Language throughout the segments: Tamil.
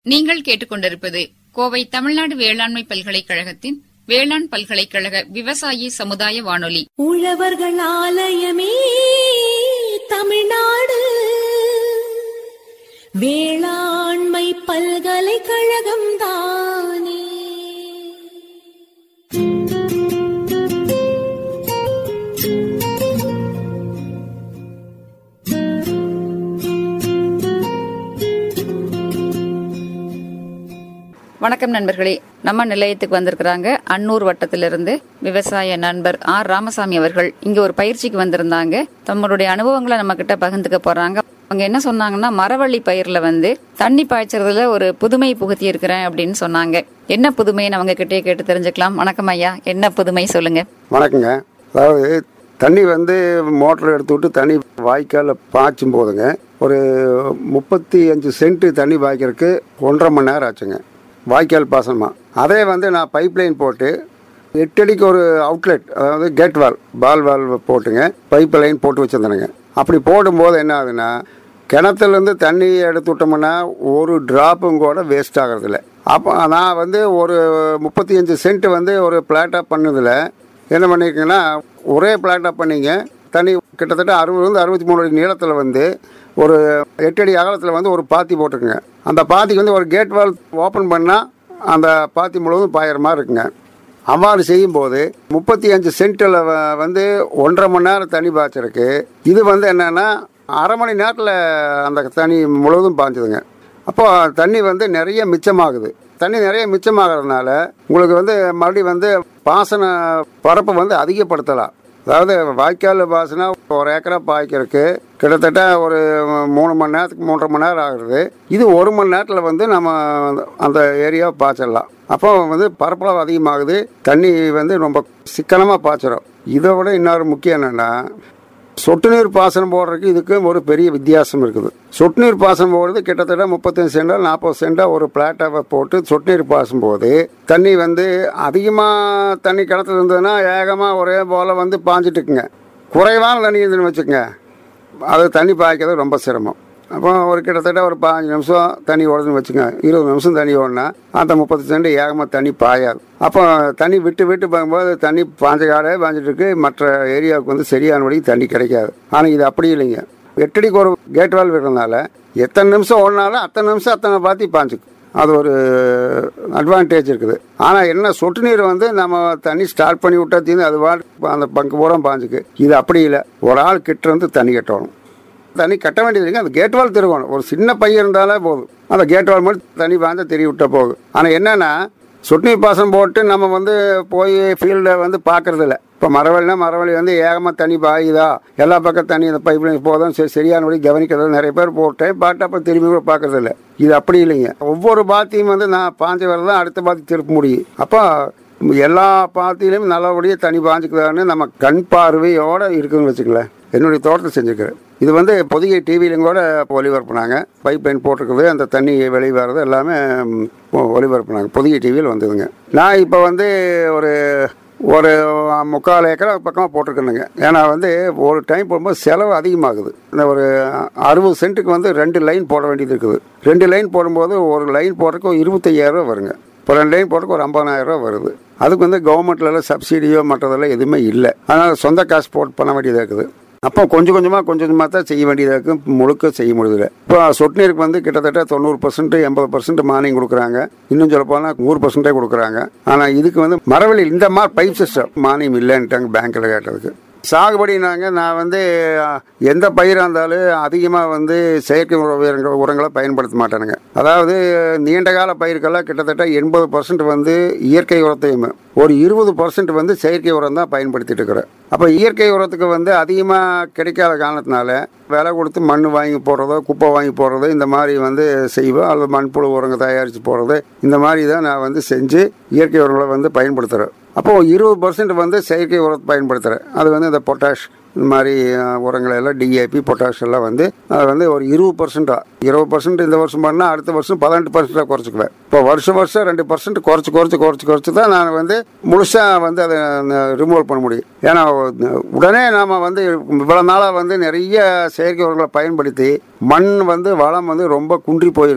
நீங்கள் கேட்டுக்கொண்டிருப்பது கோவை தமிழ்நாடு வேளாண்மை பல்கலைக்கழகத்தின் வேளாண் பல்கலைக்கழக விவசாயி சமுதாய வானொலி உழவர்கள் ஆலயமே தமிழ்நாடு வேளாண்மை பல்கலைக்கழகம் தானே வணக்கம் நண்பர்களே நம்ம நிலையத்துக்கு வந்திருக்கிறாங்க அன்னூர் வட்டத்திலிருந்து விவசாய நண்பர் ஆர் ராமசாமி அவர்கள் இங்க ஒரு பயிற்சிக்கு வந்திருந்தாங்க தங்களுடைய அனுபவங்களை நம்ம கிட்ட பகிர்ந்துக்க போறாங்க அவங்க என்ன சொன்னாங்கன்னா மரவள்ளி பயிர்ல வந்து தண்ணி பாய்ச்சறதுல ஒரு புதுமை புகுத்தி இருக்கிறேன் அப்படின்னு சொன்னாங்க என்ன புதுமைன்னு அவங்க கிட்டே கேட்டு தெரிஞ்சுக்கலாம் வணக்கம் ஐயா என்ன புதுமை சொல்லுங்க வணக்கங்க அதாவது தண்ணி வந்து மோட்டர் எடுத்து விட்டு தண்ணி வாய்க்காலில் பாய்ச்சும் போதுங்க ஒரு முப்பத்தி அஞ்சு சென்ட் தண்ணி பாய்க்கிறதுக்கு ஒன்றரை மணி நேரம் ஆச்சுங்க வாய்க்கால் பாசனமாக அதே வந்து நான் பைப் லைன் போட்டு எட்டு அடிக்கு ஒரு அவுட்லெட் அதாவது கேட் வால் பால் வால் போட்டுங்க பைப் லைன் போட்டு வச்சுருந்தேனுங்க அப்படி போடும்போது என்ன ஆகுதுன்னா கிணத்துலேருந்து தண்ணி எடுத்து விட்டோம்னா ஒரு ட்ராப்பும் கூட வேஸ்ட் ஆகிறதில்ல அப்போ நான் வந்து ஒரு முப்பத்தி அஞ்சு சென்ட் வந்து ஒரு பிளாட்டாக பண்ணதில் என்ன பண்ணியிருக்கீங்கன்னா ஒரே பிளாட்டாக பண்ணீங்க தண்ணி கிட்டத்தட்ட அறுபதுலேருந்து அறுபத்தி மூணு அடி நீளத்தில் வந்து ஒரு எட்டு அடி அகலத்தில் வந்து ஒரு பாத்தி போட்டிருக்குங்க அந்த பாத்திக்கு வந்து ஒரு கேட் வால் ஓப்பன் பண்ணால் அந்த பாத்தி முழுவதும் பாயிற மாதிரி இருக்குங்க அவ்வாறு செய்யும்போது முப்பத்தி அஞ்சு சென்ட்டில் வந்து ஒன்றரை மணி நேரம் தண்ணி பாய்ச்சிருக்கு இது வந்து என்னென்னா அரை மணி நேரத்தில் அந்த தண்ணி முழுவதும் பாய்ஞ்சுதுங்க அப்போ தண்ணி வந்து நிறைய மிச்சமாகுது தண்ணி நிறைய மிச்சமாகறதுனால உங்களுக்கு வந்து மறுபடியும் வந்து பாசன பரப்பு வந்து அதிகப்படுத்தலாம் அதாவது வாய்க்கால் பாசனா ஒரு ஏக்கரா பாய்க்கிறதுக்கு கிட்டத்தட்ட ஒரு மூணு மணி நேரத்துக்கு மூன்றரை மணி நேரம் ஆகுது இது ஒரு மணி நேரத்தில் வந்து நம்ம அந்த ஏரியாவை பாய்ச்சிடலாம் அப்போ வந்து பரப்பளவு அதிகமாகுது தண்ணி வந்து ரொம்ப சிக்கனமாக பாய்ச்சிடும் இதை விட இன்னொரு முக்கியம் என்னென்னா சொட்டு நீர் பாசனம் போடுறதுக்கு இதுக்கு ஒரு பெரிய வித்தியாசம் இருக்குது சொட்டு நீர் பாசனம் போடுறது கிட்டத்தட்ட முப்பத்தஞ்சு சென்டா நாற்பது சென்டா ஒரு பிளாட்டாவை போட்டு சொட்டு நீர் பாசும் போது தண்ணி வந்து அதிகமாக தண்ணி கிணத்துல இருந்ததுன்னா ஏகமாக ஒரே போல் வந்து பாஞ்சிட்டு இருக்குங்க குறைவான தண்ணி இருந்துன்னு வச்சுக்கோங்க அது தண்ணி பாய்க்கிறது ரொம்ப சிரமம் அப்போ ஒரு கிட்டத்தட்ட ஒரு பதினஞ்சு நிமிஷம் தண்ணி ஓடுதுன்னு வச்சுங்க இருபது நிமிஷம் தண்ணி ஓடினா அந்த முப்பது சென்ட் ஏகமாக தண்ணி பாயாது அப்போ தண்ணி விட்டு விட்டு பார்க்கும்போது தண்ணி பாஞ்ச காடே பாஞ்சிட்டு இருக்கு மற்ற ஏரியாவுக்கு வந்து சரியானபடி தண்ணி கிடைக்காது ஆனால் இது அப்படி இல்லைங்க எட்டடிக்கு ஒரு கேட் வால் இருக்கிறதுனால எத்தனை நிமிஷம் ஓடினாலும் அத்தனை நிமிஷம் அத்தனை பாத்தி பாஞ்சுக்கும் அது ஒரு அட்வான்டேஜ் இருக்குது ஆனால் என்ன சொட்டு நீர் வந்து நம்ம தண்ணி ஸ்டார்ட் பண்ணி விட்டா தீர்ந்து அது பாட்டு அந்த பங்கு பூரா பாஞ்சுக்கு இது அப்படி இல்லை ஒரு ஆள் கிட்ட இருந்து தண்ணி கட்டணும் தண்ணி கட்ட வேண்டியதுங்க அந்த கேட் வால் திருவணும் ஒரு சின்ன பையன் இருந்தாலே போதும் அந்த கேட் வால் மட்டும் தண்ணி பாய்ஞ்சா தெரிய விட்டா போகுது ஆனால் என்னன்னா சொட்டு நீர் பாசனம் போட்டு நம்ம வந்து போய் ஃபீல்டை வந்து பார்க்கறது இல்லை இப்போ மரவழினா மரவழி வந்து ஏகமாக தண்ணி பாயுதா எல்லா பக்கம் தண்ணி இந்த பைப் லைன் போதும் சரி சரியானபடி கவனிக்கிறது நிறைய பேர் போட்டேன் பாட்டு அப்புறம் திரும்பி கூட பார்க்கறது இல்லை இது அப்படி இல்லைங்க ஒவ்வொரு பாத்தியும் வந்து நான் பாஞ்ச வரை தான் அடுத்த பாத்தி திருப்ப முடியும் அப்போ எல்லா பாத்தியிலையும் நல்லபடியாக தண்ணி பாஞ்சுக்குதான்னு நம்ம கண் பார்வையோட இருக்குதுன்னு வச்சுக்கல என்னுடைய தோட்டத்தை செஞ்சுக்கிறேன் இது வந்து பொதிகை டிவிலையும் கூட ஒளிபரப்புனாங்க பைப் லைன் போட்டிருக்குது அந்த தண்ணி வெளியே வர்றது எல்லாமே ம், ஒளிபரப்புனாங்க பொதிகை டிவியில் வந்ததுங்க நான் இப்போ வந்து ஒரு ஒரு முக்கால் ஏக்கரா பக்கமாக போட்டிருக்கேனுங்க ஏன்னா வந்து ஒரு டைம் போடும்போது செலவு அதிகமாகுது இந்த ஒரு அறுபது சென்ட்டுக்கு வந்து ரெண்டு லைன் போட வேண்டியது இருக்குது ரெண்டு லைன் போடும்போது ஒரு லைன் போடுறதுக்கு ஒரு இருபத்தையாயிரம் வருங்க இப்போ ரெண்டு லைன் போடுறதுக்கு ஒரு ஐம்பதாயிரம் ரூபா வருது அதுக்கு வந்து கவர்மெண்ட்ல சப்சிடியோ மற்றதெல்லாம் எதுவுமே இல்லை அதனால் சொந்த காசு போட்டு பண்ண வேண்டியதாக இருக்குது அப்போ கொஞ்சம் கொஞ்சமாக கொஞ்சம் கொஞ்சமாக தான் செய்ய வேண்டியதாக இருக்குது முழுக்க செய்ய முடியல இப்போ சொட்டு நீருக்கு வந்து கிட்டத்தட்ட தொண்ணூறு பர்சன்ட் எண்பது பர்சன்ட் மானியம் கொடுக்குறாங்க இன்னும் சொல்ல போனால் நூறு பர்சன்டே கொடுக்குறாங்க ஆனால் இதுக்கு வந்து மரவழி இந்த மாதிரி பைப் சிஸ்டம் மானியம் இல்லைன்ட்டாங்க பேங்க்கில் கேட்டதுக்கு சாகுபடி நாங்கள் நான் வந்து அஹ், எந்த பயிராக இருந்தாலும் அதிகமாக வந்து செயற்கை உர உரங்கள் உரங்களை பயன்படுத்த மாட்டேனுங்க அதாவது நீண்ட கால பயிருக்கெல்லாம் கிட்டத்தட்ட எண்பது பர்சன்ட் வந்து இயற்கை உரத்தையும் ஒரு இருபது பர்சன்ட் வந்து செயற்கை உரம் தான் பயன்படுத்திட்டு இருக்கிறேன் அப்போ இயற்கை உரத்துக்கு வந்து அதிகமாக கிடைக்காத காரணத்தினால விலை கொடுத்து மண் வாங்கி போடுறதோ குப்பை வாங்கி போடுறதோ இந்த மாதிரி வந்து செய்வோம் அல்லது மண்புழு உரங்கள் தயாரித்து போடுறது இந்த மாதிரி தான் நான் வந்து செஞ்சு இயற்கை உரங்களை வந்து பயன்படுத்துகிறேன் அப்போது இருபது பர்சன்ட் வந்து செயற்கை உரத்தை பயன்படுத்துகிறேன் அது வந்து இந்த பொட்டாஷ் இந்த மாதிரி அஹ், உரங்களை எல்லாம் டிஏபி பொட்டாஷ் எல்லாம் வந்து அது வந்து ஒரு இருபது பர்சன்டா இருபது பர்சன்ட் இந்த வருஷம் பண்ணால் அடுத்த வருஷம் பதினெட்டு பர்சன்டாக குறைச்சிக்குவேன் இப்போ வருஷம் வருஷம் ரெண்டு பர்சன்ட் குறைச்சி குறைச்சி குறைச்சி குறைச்சி தான் நான் வந்து முழுசாக வந்து அதை ரிமூவல் பண்ண முடியும் ஏன்னா உடனே நாம் வந்து இவ்வளோ நாளாக வந்து நிறைய செயற்கை உரங்களை பயன்படுத்தி மண் வந்து வளம் வந்து ரொம்ப குன்றி போயிருக்குது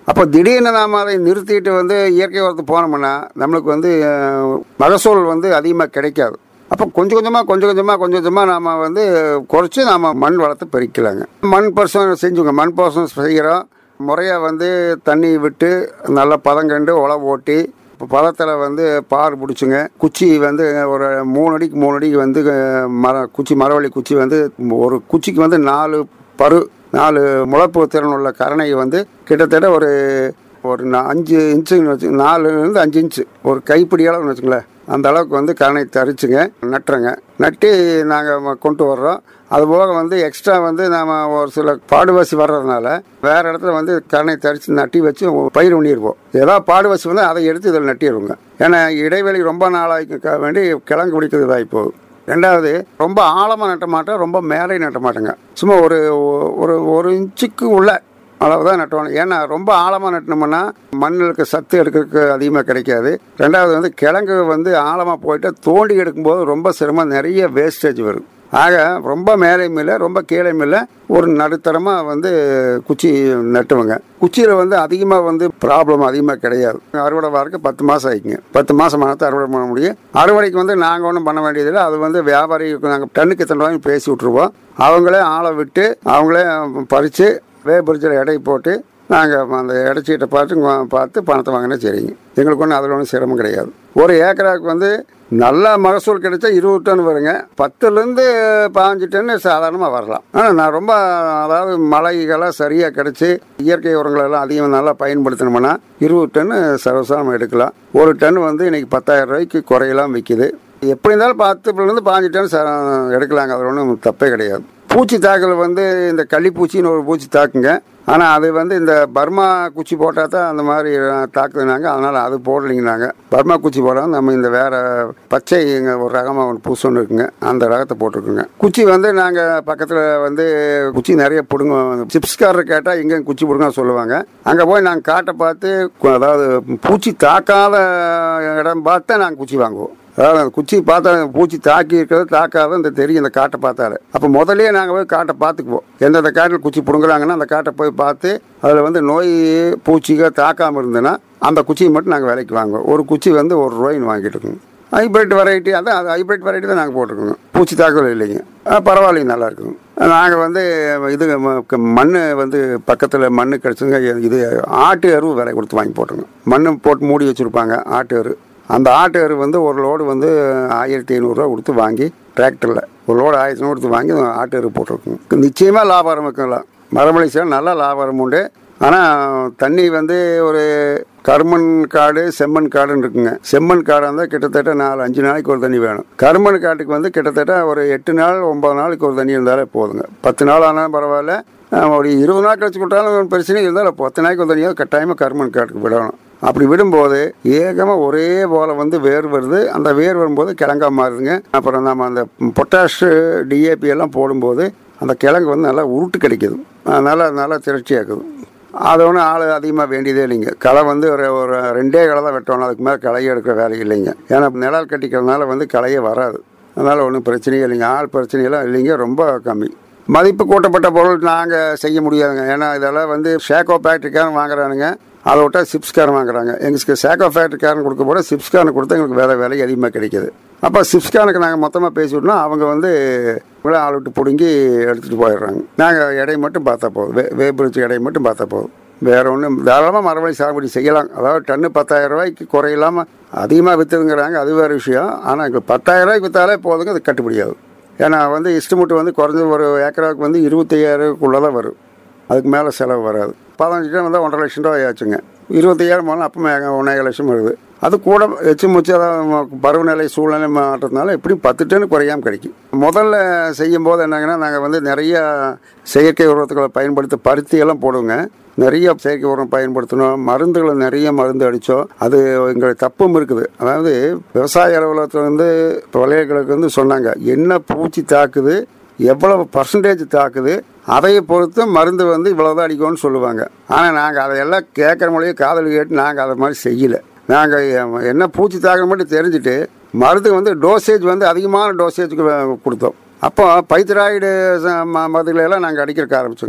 அப்போ திடீர்னு நாம் அதை நிறுத்திட்டு வந்து இயற்கை உரத்துக்கு போனோம்னா நம்மளுக்கு வந்து அஹ், மகசூல் வந்து அதிகமாக கிடைக்காது அப்போ கொஞ்சம் கொஞ்சமாக கொஞ்சம் கொஞ்சமாக கொஞ்சம் கொஞ்சமாக நாம் வந்து குறைச்சி நாம் மண் வளத்தை பெருக்கலாங்க மண் பரிசோதனை செஞ்சுங்க மண் பரிசோதனை செய்கிறோம் முறையாக வந்து தண்ணி விட்டு நல்லா பதங்கண்டு உழவு ஓட்டி இப்போ பதத்தில் வந்து பார் பிடிச்சுங்க குச்சி வந்து ஒரு மூணு அடிக்கு மூணு அடிக்கு வந்து அஹ், மர குச்சி மரவள்ளி குச்சி வந்து ஒரு குச்சிக்கு வந்து நாலு பரு நாலு முளைப்பு திறன் உள்ள கரணையை வந்து கிட்டத்தட்ட ஒரு ஒரு நா- அஞ்சு இன்ச்சுன்னு வச்சு நாலுலேருந்து அஞ்சு இன்ச்சு ஒரு கைப்பிடி அளவுன்னு வச்சுங்களேன் அந்த அளவுக்கு வந்து கரணை தரிச்சுங்க நட்டுறங்க நட்டு நாங்கள் கொண்டு வர்றோம் அது போக வந்து எக்ஸ்ட்ரா வந்து நாம் ஒரு சில பாடுவாசி வர்றதுனால வேறு இடத்துல வந்து கரணை தரித்து நட்டி வச்சு பயிர் பண்ணியிருப்போம் ஏதாவது பாடுவாசி வந்து அதை எடுத்து இதில் நட்டிடுவோங்க ஏன்னா இடைவெளி ரொம்ப நாளாக வேண்டி கிழங்கு பிடிக்கிறது இதாகி போகுது ரெண்டாவது ரொம்ப ஆழமாக நட்ட மாட்டேன் ரொம்ப மேலே நட்ட மாட்டேங்க சும்மா ஒரு ஒரு ஒரு இன்ச்சுக்கு உள்ள அளவு தான் நட்டுவாங்க ஏன்னா ரொம்ப ஆழமாக நட்டினோம்னா மண்ணுக்கு சத்து எடுக்கிறதுக்கு அதிகமாக கிடைக்காது ரெண்டாவது வந்து கிழங்கு வந்து ஆழமாக போயிட்டு தோண்டி எடுக்கும்போது ரொம்ப சிரமம் நிறைய வேஸ்டேஜ் வரும் ஆக ரொம்ப மேலேயும் இல்லை ரொம்ப கீழேயும் இல்லை ஒரு நடுத்தரமாக வந்து குச்சி நட்டுவங்க குச்சியில் வந்து அதிகமாக வந்து ப்ராப்ளம் அதிகமாக கிடையாது அறுவடை வரக்கு பத்து மாதம் ஆகிக்குங்க பத்து மாதம் தான் அறுவடை பண்ண முடியும் அறுவடைக்கு வந்து நாங்கள் ஒன்றும் பண்ண வேண்டியதில்லை அது வந்து வியாபாரிக்கு நாங்கள் டன்னுக்கு இத்தனை ரூபாய்க்கு பேசி விட்ருவோம் அவங்களே ஆளை விட்டு அவங்களே பறித்து வேபரிச்சில் எடை போட்டு நாங்கள் அந்த இடைச்சீட்டை பார்த்து வா- பார்த்து பணத்தை வாங்கினா சரிங்க எங்களுக்கு ஒன்றும் அதில் ஒன்றும் சிரமம் கிடையாது ஒரு ஏக்கராவுக்கு வந்து நல்ல மகசூல் கிடைச்சா இருபது டன் வருங்க பத்துலேருந்து பாஞ்சு டன் சாதாரணமாக வரலாம் ஆனால் நான் ரொம்ப அதாவது மழைகளாம் சரியாக கிடச்சி இயற்கை உரங்களெல்லாம் அதிகம் நல்லா பயன்படுத்தினோம்னா இருபது டன் சர்வசாதாரணமாக எடுக்கலாம் ஒரு டன் வந்து இன்னைக்கு பத்தாயிரம் ரூபாய்க்கு குறையெல்லாம் விற்கிது எப்படி இருந்தாலும் பத்துலேருந்து பாஞ்சு டன் ச- எடுக்கலாங்க அது ஒன்றும் தப்பே கிடையாது பூச்சி தாக்கல் வந்து இந்த கள்ளிப்பூச்சின்னு ஒரு பூச்சி தாக்குங்க ஆனால் அது வந்து இந்த பர்மா குச்சி போட்டால் தான் அந்த மாதிரி தாக்குதுனாங்க அதனால் அது போடலைங்கனாங்க பர்மா குச்சி போடாமல் நம்ம இந்த வேற பச்சை இங்க ஒரு ரகமாக ஒன்று பூசு ஒன்று இருக்குங்க அந்த ரகத்தை போட்டிருக்குங்க குச்சி வந்து நாங்கள் பக்கத்தில் வந்து குச்சி நிறைய பிடுங்க சிப்ஸ்காரர் கேட்டால் எங்கே குச்சி பிடுங்க சொல்லுவாங்க அங்கே போய் நாங்கள் காட்டை பார்த்து கு- அதாவது பூச்சி தாக்காத இடம் பார்த்து நாங்கள் குச்சி வாங்குவோம் அதாவது அந்த குச்சி பார்த்தா பூச்சி தாக்கி இருக்கிறது தாக்காத இந்த தெரியும் இந்த காட்டை பார்த்தாலே அப்போ முதல்லயே நாங்கள் போய் காட்டை பார்த்துக்குவோம் எந்தெந்த காட்டில் குச்சி பிடுங்குறாங்கன்னா அந்த காட்டை போய் பார்த்து அதில் வந்து நோய் பூச்சிகள் தாக்காமல் இருந்ததுன்னா அந்த குச்சியை மட்டும் நாங்கள் விலைக்கு வாங்குவோம் ஒரு குச்சி வந்து ஒரு ரூபாய்ன்னு வாங்கிட்டு இருக்கோங்க ஹைப்ரிட் வெரைட்டி அதான் அது ஹைப்ரிட் வெரைட்டி தான் நாங்கள் போட்டிருக்கோங்க பூச்சி தாக்கல் இல்லைங்க ஆ, பரவாயில்லைங்க நல்லா இருக்குங்க நாங்கள் வந்து இது மண் வந்து பக்கத்தில் மண் கிடச்சுங்க இது ஆட்டு எருவு விலை கொடுத்து வாங்கி போட்டுருங்க மண் போட்டு மூடி வச்சுருப்பாங்க ஆட்டு எரு அந்த ஆட்டு எரு வந்து ஒரு லோடு வந்து ஆயிரத்தி ஐநூறுரூவா கொடுத்து வாங்கி டிராக்டரில் ஒரு லோடு ஆயிரத்தி ஐநூறு கொடுத்து வாங்கி ஆட்டு எரு போட்டிருக்குங்க நிச்சயமாக லாபம் இருக்குங்களா மரமலை சேலம் நல்ல லாபம் உண்டு ஆனால் தண்ணி வந்து ஒரு கருமண் காடு செம்மண் காடுன்னு இருக்குங்க செம்மண் காடாக இருந்தால் கிட்டத்தட்ட நாலு அஞ்சு நாளைக்கு ஒரு தண்ணி வேணும் கருமண் காட்டுக்கு வந்து கிட்டத்தட்ட ஒரு எட்டு நாள் ஒன்பது நாளைக்கு ஒரு தண்ணி இருந்தாலே போதுங்க பத்து நாள் ஆனாலும் பரவாயில்ல அஹ் ஒரு இருபது நாள் கழிச்சு விட்டாலும் பிரச்சனை இருந்தாலும் பத்து நாளைக்கு ஒரு தண்ணியாக கட்டாயமாக கருமண் காட்டுக்கு விடணும் அப்படி விடும்போது ஏகமாக ஒரே போல் வந்து வேர் வருது அந்த வேர் வரும்போது கிழங்கா மாறுதுங்க அப்புறம் நம்ம அந்த பொட்டாஷ் டிஏபி எல்லாம் போடும்போது அந்த கிழங்கு வந்து நல்லா உருட்டு கிடைக்குது அஹ் நல்லா நல்லா திரட்சியாக்குது அது ஒன்றும் ஆள் அதிகமாக வேண்டியதே இல்லைங்க களை வந்து ஒரு ஒரு ரெண்டே களை தான் வெட்டணும் அதுக்கு மேலே களையை எடுக்கிற வேலை இல்லைங்க ஏன்னா நிழல் கட்டிக்கிறதுனால வந்து களையே வராது அதனால் ஒன்றும் பிரச்சனையே இல்லைங்க ஆள் பிரச்சனையெல்லாம் இல்லைங்க ரொம்ப கம்மி மதிப்பு கூட்டப்பட்ட பொருள் நாங்கள் செய்ய முடியாதுங்க ஏன்னா இதெல்லாம் வந்து ஷேக்கோ ஃபேக்ட்ரிக்காரன் வாங்குறானுங்க அதை விட்டா சிப்ஸ்காரன் வாங்குறாங்க எங்களுக்கு சேக்கோ ஃபேக்ட்ரிக்காரன் கொடுக்க போட சிப்ஸ்காரன் கொடுத்தா எங்களுக்கு வேலை விலை அதிகமாக கிடைக்குது அப்போ சிப்ஸ்கானுக்கு நாங்கள் மொத்தமாக பேசிவிட்டோம்னா அவங்க வந்து இவ்வளோ ஆள் விட்டு பிடுங்கி எடுத்துகிட்டு போயிடுறாங்க நாங்கள் எடை மட்டும் பார்த்தா போதும் வே வேப்பிடிச்சு எடை மட்டும் பார்த்தா போதும் வேற ஒன்றும் தாராளமாக மரவள்ளி சாகுபடி செய்யலாம் அதாவது டன்னு பத்தாயிரம் ரூபாய்க்கு குறையில்லாமல் அதிகமாக விற்றுதுங்கிறாங்க அது வேறு விஷயம் ஆனால் இப்போ பத்தாயிரம் ரூபாய்க்கு விற்றாலே போதுங்க அது கட்டுப்படியாகும் ஏன்னா வந்து இஷ்டமுட்டு வந்து குறைஞ்ச ஒரு ஏக்கராவுக்கு வந்து இருபத்தையாயிரக்குள்ளே தான் வரும் அதுக்கு மேலே செலவு வராது பதினஞ்சு டன் வந்தால் ஒன்றரை லட்சம் ரூபாய் ஆச்சுங்க இருபத்தையாயிரம் போனால் அப்போ மே- ஒன்றரை லட்சம் வருது அது கூட எச்சு முச்சு அதாவது பருவநிலை சூழ்நிலை மாற்றத்தினால எப்படியும் பத்து டன் குறையாமல் கிடைக்கும் முதல்ல செய்யும் போது என்னங்கன்னா நாங்கள் வந்து நிறைய செயற்கை உரத்துக்களை பயன்படுத்தி பருத்தி எல்லாம் போடுவோங்க நிறைய செயற்கை உரம் பயன்படுத்தணும் மருந்துகளை நிறைய மருந்து அடித்தோம் அது எங்களுக்கு தப்பும் இருக்குது அதாவது விவசாய அலுவலகத்தில் வந்து விளையாட்டுகளுக்கு வந்து சொன்னாங்க என்ன பூச்சி தாக்குது எவ்வளவு பர்சன்டேஜ் தாக்குது அதை பொறுத்து மருந்து வந்து இவ்வளோதான் அடிக்கும்னு சொல்லுவாங்க ஆனால் நாங்கள் அதையெல்லாம் கேட்குற மொழியை காதல் கேட்டு நாங்கள் அதை மாதிரி செய்யலை நாங்கள் என்ன பூச்சி தாக்குற மட்டும் தெரிஞ்சுட்டு மருந்து வந்து டோசேஜ் வந்து அதிகமான டோசேஜுக்கு கொடுத்தோம் அப்போ பைத்திராய்டு மருந்துகளை எல்லாம் நாங்கள் அடிக்கிறக்க ஆரம்பிச்சோங்க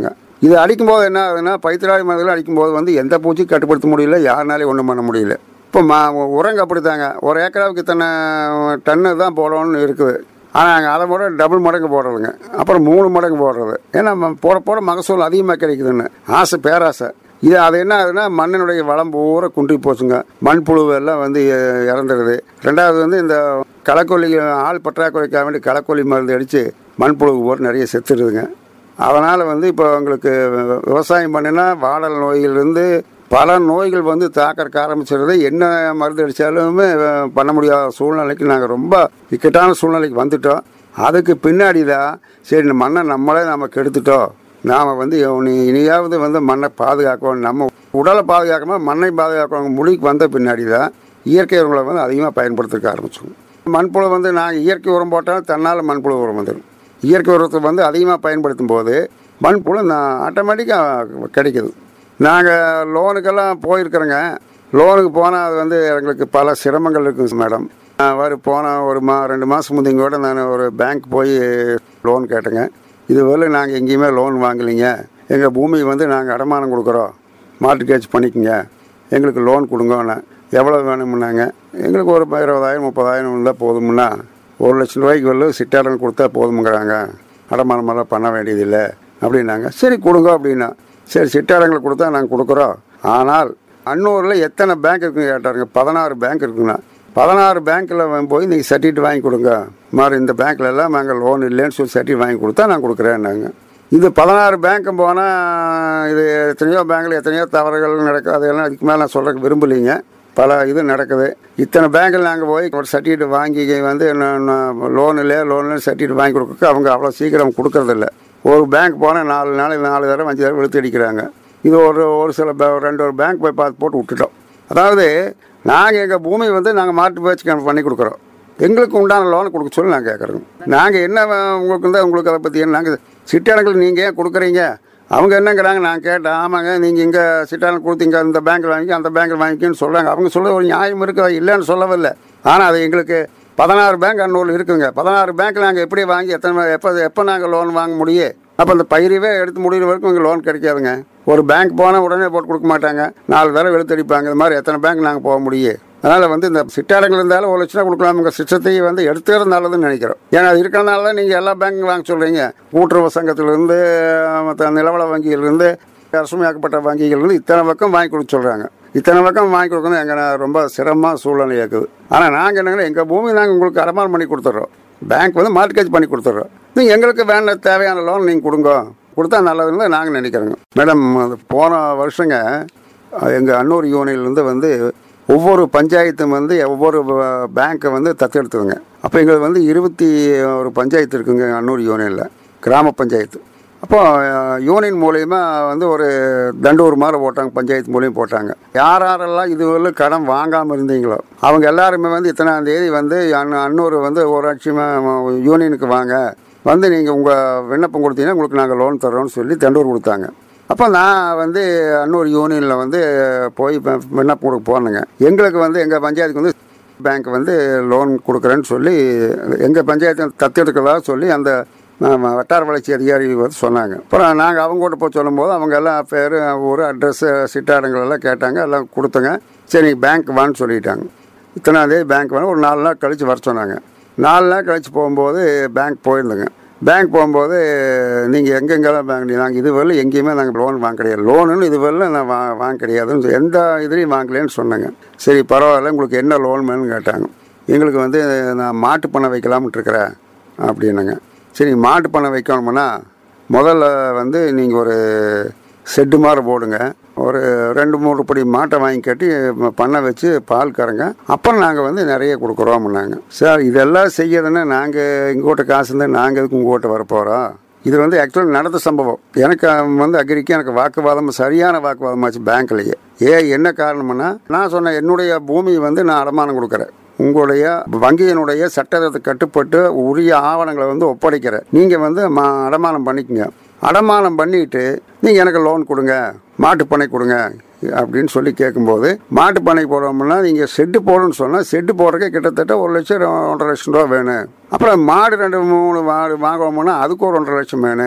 இது அடிக்கும்போது என்ன ஆகுதுன்னா பைத்திராளி மருந்துகள் அடிக்கும்போது வந்து எந்த பூச்சி கட்டுப்படுத்த முடியல யாருனாலையும் ஒன்றும் பண்ண முடியல இப்போ மா உரங்க அப்படித்தாங்க ஒரு ஏக்கராவுக்கு இத்தனை டன்னு தான் போடணும்னு இருக்குது ஆனால் நாங்கள் அதை விட டபுள் மடங்கு போடுறதுங்க அப்புறம் மூணு மடங்கு போடுறது ஏன்னா ம- போட போட மகசூல் அதிகமாக கிடைக்குதுன்னு ஆசை பேராசை இது அது என்ன ஆகுதுன்னா மண்ணினுடைய வளம் பூரா குன்றி போச்சுங்க மண்புழு எல்லாம் வந்து இ- இறந்துடுது ரெண்டாவது வந்து இந்த களக்கொல்லி ஆள் பற்றாக்குறைக்காக வேண்டி களக்கொல்லி மருந்து அடித்து மண்புழு பூரா நிறைய செத்துடுதுங்க அதனால் வந்து இப்போ உங்களுக்கு விவசாயம் பண்ணினா வாடல் நோயிலிருந்து பல நோய்கள் வந்து தாக்கறக்க ஆரம்பிச்சிருது என்ன மருந்து அடித்தாலுமே பண்ண முடியாத சூழ்நிலைக்கு நாங்கள் ரொம்ப இக்கட்டான சூழ்நிலைக்கு வந்துட்டோம் அதுக்கு பின்னாடி தான் சரி இந்த மண்ணை நம்மளே நம்ம கெடுத்துட்டோம் நாம் வந்து இனி இனியாவது வந்து மண்ணை பாதுகாக்கணும் நம்ம உடலை பாதுகாக்காம மண்ணை பாதுகாக்கணும் முடிவுக்கு வந்த பின்னாடி தான் இயற்கை உரங்களை வந்து அதிகமாக பயன்படுத்திக்க ஆரம்பிச்சோம் மண்புழு வந்து நாங்கள் இயற்கை உரம் போட்டாலும் தன்னால் மண்புழு உரம் வந்துடும் இயற்கை உரத்தை வந்து அதிகமாக பயன்படுத்தும் போது மண்புழு நான் ஆட்டோமேட்டிக்காக கிடைக்குது நாங்கள் லோனுக்கெல்லாம் போயிருக்கிறோங்க லோனுக்கு போனால் அது வந்து எங்களுக்கு பல சிரமங்கள் இருக்குங்க மேடம் நான் வர போன ஒரு மா ரெண்டு மாதம் முந்திங்க கூட நான் ஒரு பேங்க் போய் லோன் கேட்டேங்க இதுவரை நாங்கள் எங்கேயுமே லோன் வாங்கலைங்க எங்கள் பூமி வந்து நாங்கள் அடமானம் கொடுக்குறோம் மார்ட்கேஜ் பண்ணிக்கோங்க எங்களுக்கு லோன் கொடுங்கன்னு எவ்வளோ வேணுமுன்னாங்க எங்களுக்கு ஒரு இருபதாயிரம் முப்பதாயிரம் இருந்தால் போதுமுன்னா ஒரு லட்சம் ரூபாய்க்கு வரல சிட்டாடன் கொடுத்தா போதுமுங்கிறாங்க அடமானமெல்லாம் பண்ண வேண்டியதில்லை அப்படின்னாங்க சரி கொடுங்க அப்படின்னா சரி சிட்டாடங்களை கொடுத்தா நாங்கள் கொடுக்குறோம் ஆனால் அன்னூரில் எத்தனை பேங்க் இருக்குன்னு கேட்டாருங்க பதினாறு பேங்க் இருக்குங்கண்ணா பதினாறு பேங்க்கில் போய் நீங்கள் சர்டிஃபிகேட் வாங்கி கொடுங்க மாதிரி இந்த பேங்க்ல எல்லாம் நாங்கள் லோன் இல்லைன்னு சொல்லி சர்டிஃபிகேட் வாங்கி கொடுத்தா நான் கொடுக்குறேன்னாங்க இது பதினாறு பேங்க்கு போனால் இது எத்தனையோ பேங்க்கில் எத்தனையோ தவறுகள் நடக்குது அதெல்லாம் அதுக்கு மேலே நான் சொல்கிறதுக்கு விரும்பலைங்க பல இது நடக்குது இத்தனை பேங்க்கில் நாங்கள் போய் ஒரு சர்டிஃபிகேட் வாங்கி வந்து லோன் இல்லையா லோன் சர்டிஃபிகேட் வாங்கி கொடுக்க அவங்க அவ்வளோ சீக்கிரம் கொடுக்கறதில்ல ஒரு பேங்க் போனால் நாலு நாளைக்கு நாலு தடவை அஞ்சு தடவை இழுத்து அடிக்கிறாங்க இது ஒரு ஒரு சில பே- ரெண்டு ஒரு பேங்க் போய் பார்த்து போட்டு விட்டுட்டோம் அதாவது நாங்கள் எங்கள் பூமி வந்து நாங்கள் மாட்டு பேச்சு பண்ணி கொடுக்குறோம் எங்களுக்கு உண்டான லோன் கொடுக்க சொல்லி நாங்கள் கேட்குறோங்க நாங்கள் என்ன வே- உங்களுக்கு இருந்தால் உங்களுக்கு அதை பற்றி என்ன நாங்கள் சிட்டடங்கள் நீங்கள் ஏன் கொடுக்குறீங்க அவங்க என்னங்கிறாங்க நான் கேட்டேன் ஆமாங்க நீங்கள் இங்கே சிட்டானல் கொடுத்தீங்க இந்த பேங்க்கில் வாங்கி அந்த பேங்க்கில் வாங்கிக்கன்னு சொல்கிறாங்க அவங்க சொல்ல ஒரு நியாயம் இருக்குது இல்லைன்னு சொல்லவில்லை ஆனால் அது எங்களுக்கு பதினாறு பேங்க் அன்னூல் இருக்குங்க பதினாறு பேங்க் நாங்கள் எப்படி வாங்கி எத்தனை எப்போ எப்போ நாங்கள் லோன் வாங்க முடியும் அப்போ அந்த பயிரவே எடுத்து முடிகிற வரைக்கும் இங்கே லோன் கிடைக்காதுங்க ஒரு பேங்க் போனால் உடனே போட்டு கொடுக்க மாட்டாங்க நாலு தடவை இழுத்தடிப்பாங்க இது மாதிரி எத்தனை பேங்க் நாங்கள் போக முடியும் அதனால் வந்து இந்த சிட்டாடங்கள் இருந்தாலும் ஒரு லட்சம் ரூபா கொடுக்கலாம் உங்கள் சிஸ்டத்தையும் வந்து எடுத்துக்கிறது நல்லதுன்னு நினைக்கிறோம் ஏன்னா அது இருக்கிறனால தான் நீங்கள் எல்லா பேங்க்கும் வாங்க சொல்கிறீங்க கூட்டுறவு சங்கத்திலிருந்து மற்ற நிலவள வங்கியிலிருந்து அரசுமையாக்கப்பட்ட வங்கிகள்லேருந்து இத்தனை பக்கம் வாங்கி கொடுக்க சொல்கிறாங்க இத்தனை பக்கம் வாங்கி கொடுக்கணும் எங்கள் ரொம்ப சிரமமாக சூழ்நிலை இருக்குது ஆனால் நாங்கள் என்னங்கன்னா எங்கள் பூமி நாங்கள் உங்களுக்கு அடமானம் பண்ணி கொடுத்துட்றோம் பேங்க் வந்து மார்க்கேஜ் பண்ணி கொடுத்துட்றோம் நீங்கள் எங்களுக்கு வேண்ட தேவையான லோன் நீங்கள் கொடுங்க கொடுத்தா நல்லதுன்னு தான் நாங்கள் நினைக்கிறோங்க மேடம் அது போன வருஷங்க எங்கள் அன்னூர் யூனியன்லேருந்து வந்து ஒவ்வொரு பஞ்சாயத்தும் வந்து ஒவ்வொரு பேங்க்கை வந்து தத்தெடுத்துவங்க அப்போ எங்களுக்கு வந்து இருபத்தி ஒரு பஞ்சாயத்து இருக்குங்க அன்னூர் யூனியனில் கிராம பஞ்சாயத்து அப்போ அஹ், யூனியன் மூலயமா வந்து ஒரு தண்டூர் மாதிரி போட்டாங்க பஞ்சாயத்து மூலியம் போட்டாங்க யார் யாரெல்லாம் இதுவரை கடன் வாங்காமல் இருந்தீங்களோ அவங்க எல்லாருமே வந்து இத்தனாம் தேதி வந்து அன்னு அன்னூர் வந்து ஊராட்சி ம- யூனியனுக்கு வாங்க வந்து நீங்கள் உங்கள் விண்ணப்பம் கொடுத்தீங்கன்னா உங்களுக்கு நாங்கள் லோன் தர்றோம்னு சொல்லி தண்டூர் கொடுத்தாங்க அப்போ நான் வந்து அன்னூர் யூனியனில் வந்து போய் இப்ப விண்ணப்பம் கொடுக்க போனேங்க எங்களுக்கு வந்து எங்கள் பஞ்சாயத்துக்கு வந்து பேங்க் வந்து லோன் கொடுக்குறேன்னு சொல்லி எங்கள் பஞ்சாயத்தை தத்தெடுக்கிறதா சொல்லி அந்த ஆமா, வட்டார வளர்ச்சி அதிகாரி வந்து சொன்னாங்க அப்புறம் நாங்கள் அவங்க கூட போய் சொல்லும்போது அவங்க எல்லாம் பேர் ஊர் அட்ரஸ்ஸு சிட்டாடங்கள் எல்லாம் கேட்டாங்க எல்லாம் கொடுத்தங்க சரி நீங்கள் பேங்க் வான்னு சொல்லிட்டாங்க இத்தனாந்தேதி பேங்க் வேணும் ஒரு நாலு நாள் கழித்து வர சொன்னாங்க நாலு நாள் கழித்து போகும்போது பேங்க் போயிருந்தேங்க பேங்க் போகும்போது நீங்கள் எங்கெங்கெல்லாம் பேங்க் நாங்கள் இதுவரை எங்கேயுமே நாங்கள் லோன் வாங்க கிடையாது லோனுன்னு இதுவரை நான் வா வாங்க கிடையாதுன்னு சொல்லி எந்த இதுலேயும் வாங்கலேன்னு சொன்னாங்க சரி பரவாயில்ல உங்களுக்கு என்ன லோன் வேணும்னு கேட்டாங்க எங்களுக்கு வந்து நான் மாட்டு பண்ணை வைக்கலாம்னு இருக்கிறேன் அப்படின்னுங்க சரி மாட்டு பண்ணை வைக்கணும்னா முதல்ல வந்து நீங்கள் ஒரு செட்டு மாதிரி போடுங்க ஒரு ரெண்டு மூணு படி மாட்டை வாங்கி கட்டி ம- பண்ணை வச்சு பால் கறங்க அப்புறம் நாங்கள் வந்து நிறைய கொடுக்குறோம்னாங்க சார் இதெல்லாம் செய்யறதுன்னா நாங்கள் எங்கூட்ட காசு இருந்தால் நாங்கள் எதுக்கு உங்கள்கிட்ட வரப்போகிறோம் இது வந்து ஆக்சுவலாக நடந்த சம்பவம் எனக்கு அஹ், வந்து அக்ரிக்கு எனக்கு வாக்குவாதம் சரியான வாக்குவாதமாச்சு பேங்க்லேயே ஏன் என்ன காரணம்னா நான் சொன்னேன் என்னுடைய பூமி வந்து நான் அடமானம் கொடுக்குறேன் உங்களுடைய வங்கியினுடைய சட்டத்தை கட்டுப்பட்டு உரிய ஆவணங்களை வந்து ஒப்படைக்கிறேன் நீங்கள் வந்து மா அடமானம் பண்ணிக்கங்க அடமானம் பண்ணிட்டு நீங்கள் எனக்கு லோன் கொடுங்க மாட்டுப்பண்ணை கொடுங்க அப்படின்னு சொல்லி கேட்கும்போது மாட்டுப்பண்ணை போடுறோம்னா நீங்கள் செட்டு போடணும்னு சொன்னால் செட்டு போடுறதுக்கே கிட்டத்தட்ட ஒரு லட்சம் ஒன்றரை லட்சம் ரூபா வேணும் அப்புறம் மாடு ரெண்டு மூணு மாடு வாங்குவோம்னா அதுக்கு ஒரு ஒன்றரை லட்சம் வேணும்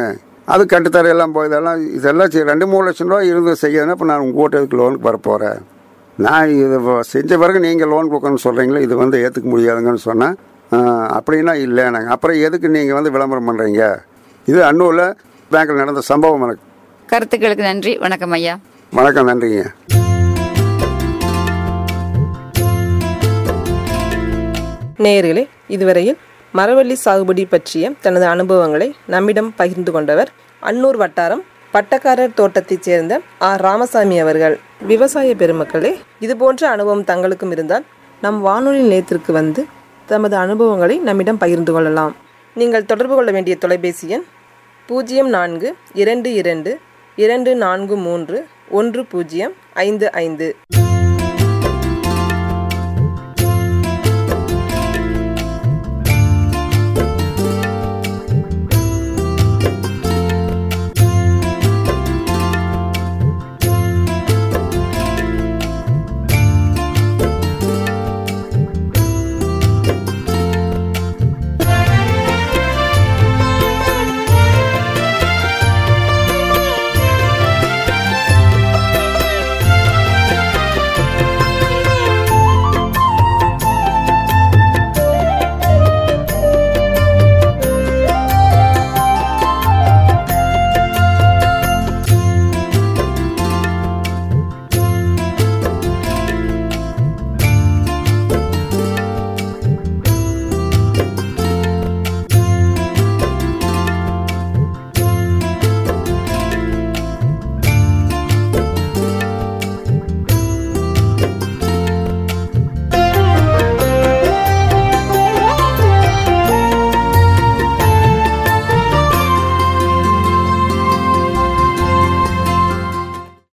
அது கட்டுத்தரையெல்லாம் போயதெல்லாம் இதெல்லாம் சரி, ரெண்டு மூணு லட்சம் ரூபா இருந்து செய்யணும்னா இப்போ நான் உங்கள் கூட்டத்துக்கு லோனுக்கு வர போகிறேன் நான் இது வ- செஞ்ச பிறகு நீங்கள் லோன் கொடுக்கணும்னு சொல்கிறீங்களே இது வந்து ஏற்றுக்க முடியாதுங்கன்னு சொன்னேன் அப்படின்னா இல்லை நாங்கள் அப்புறம் எதுக்கு நீங்கள் வந்து விளம்பரம் பண்ணுறீங்க இது அன்னூரில் பேங்க்கில் நடந்த சம்பவம் எனக்கு கருத்துக்களுக்கு நன்றி வணக்கம் ஐயா வணக்கம் நன்றிங்க நேயர்களே இதுவரையில் மரவள்ளி சாகுபடி பற்றிய தனது அனுபவங்களை நம்மிடம் பகிர்ந்து கொண்டவர் அன்னூர் வட்டாரம் பட்டக்காரர் தோட்டத்தைச் சேர்ந்த ஆர் ராமசாமி அவர்கள் விவசாய பெருமக்களே இதுபோன்ற அனுபவம் தங்களுக்கும் இருந்தால் நம் வானொலி நிலையத்திற்கு வந்து தமது அனுபவங்களை நம்மிடம் பகிர்ந்து கொள்ளலாம் நீங்கள் தொடர்பு கொள்ள வேண்டிய தொலைபேசி எண் பூஜ்ஜியம் நான்கு இரண்டு இரண்டு இரண்டு நான்கு மூன்று ஒன்று பூஜ்ஜியம் ஐந்து ஐந்து